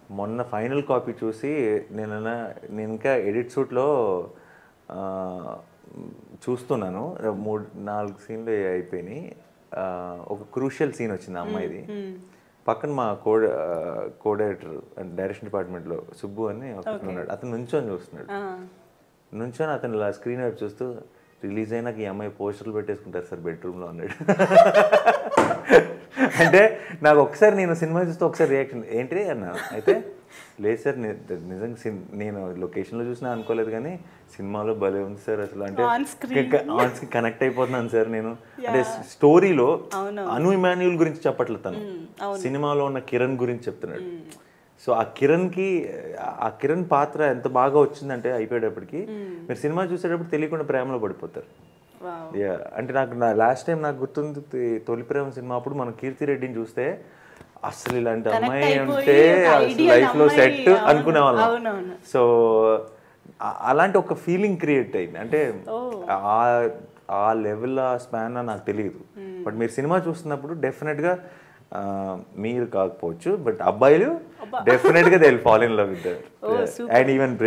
మొన్న final copy చూసి నేను అన్న- నేను ఇంకా ఎడిట్ షూట్లో చూస్తున్నాను మూడు నాలుగు సీన్లు అయిపోయినాయి ఆ, ఒక క్రూషియల్ సీన్ వచ్చింది ఆ అమ్మాయిది పక్కన మా కోడ్ కోడైరెక్టర్ డైరెక్షన్ డిపార్ట్మెంట్లో సుబ్బు అని ఒక అతను ఉన్నాడు అతను నుంచొని చూస్తున్నాడు ఆ, నుంచొని అతను ఇలా స్క్రీన్ వైపు చూస్తూ రిలీజ్ అయినాక ఈ అమ్మాయి పోస్టర్లు పెట్టేసుకుంటారు సార్ బెడ్రూమ్లో అన్నాడు అంటే నాకు ఒకసారి నేను సినిమా చూస్తే ఒకసారి రియాక్షన్ ఏంటి అన్నా అయితే లేదు సార్ ని- నిజంగా సిన్ నేను లొకేషన్లో చూసినా అనుకోలేదు కానీ సినిమాలో భలే ఉంది సార్ అసలు అంటే On screen. On screen connect అయిపోతున్నాను సార్ నేను అంటే స్టోరీలో అవును. అను ఇమాన్యుల్ గురించి చెప్పట్లేదు తను సినిమాలో ఉన్న కిరణ్ గురించి చెప్తున్నాడు సో ఆ కిరణ్కి ఆ కిరణ్ పాత్ర ఎంత బాగా వచ్చిందంటే అయిపోయేటప్పటికి మీరు సినిమా చూసేటప్పుడు తెలియకుండా ప్రేమలో పడిపోతారు wow. Yeah. అంటే నాకు నా లాస్ట్ టైం నాకు గుర్తుంది తి- తొలి ప్రేమ సినిమా అప్పుడు మనం కీర్తి రెడ్డిని చూస్తే అసలు ఇలాంటి Connect అమ్మాయి అయిపోయి అంటే ఒక అసలు ideal లైఫ్ లో అమ్మాయి, సెట్ అవును, అనుకునేవాళ్ళం అవునవును. సో ఆ- అలాంటి ఒక ఫీలింగ్ క్రియేట్ అయింది అంటే ఆ ఆ లెవెల్ ఆ స్పాన్ నాకు తెలియదు బట్ మీరు సినిమా చూస్తున్నప్పుడు డెఫినెట్గా మీరు కాకపోవచ్చు బట్ అబ్బాయిలు డెఫినెట్గా they fall in love with and even